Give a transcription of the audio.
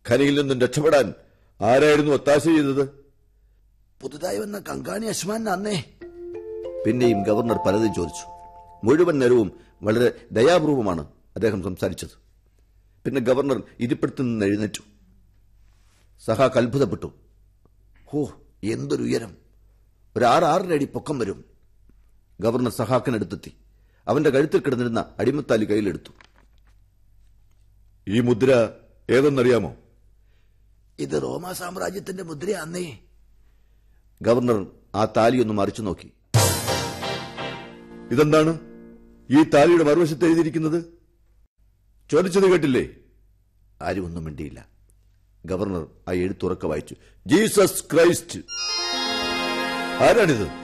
ഖനിയിൽ നിന്നും രക്ഷപ്പെടാൻ ആരായിരുന്നു ഒത്താശ ചെയ്തത് പുതുതായി വന്ന കങ്കാണി അശ്മാൻ അന്നേ പിന്നെയും ഗവർണർ പലതും ചോദിച്ചു മുഴുവൻ നേരവും വളരെ ദയാപൂർവമാണ് അദ്ദേഹം സംസാരിച്ചത് പിന്നെ ഗവർണർ ഇരിപ്പിടത്തു നിന്ന് എഴുന്നേറ്റു സഹാക്ക് അത്ഭുതപ്പെട്ടു ഹോ എന്തൊരു ഉയരം ഒരു ആറ് ആറര അടി പൊക്കം വരും ഗവർണർ സഹാക്കിനടുത്തെത്തി അവന്റെ കഴുത്തിൽ കിടന്നിരുന്ന അടിമത്താലി കയ്യിലെടുത്തു ഈ മുദ്ര ഏതെന്നറിയാമോ ഇത് റോമാ സാമ്രാജ്യത്തിന്റെ മുദ്ര അന്നേ ഗവർണർ ആ താലിയൊന്ന് മറിച്ചു നോക്കി ഇതെന്താണ് ഈ താലിയുടെ മറുവശത്ത് എഴുതിയിരിക്കുന്നത് ചോദിച്ചത് കേട്ടില്ലേ ആരും ഒന്നും മിണ്ടിയില്ല ഗവർണർ ആ എഴുത്തുറക്ക വായിച്ചു ജീസസ് ക്രൈസ്റ്റ് ആരാണിത്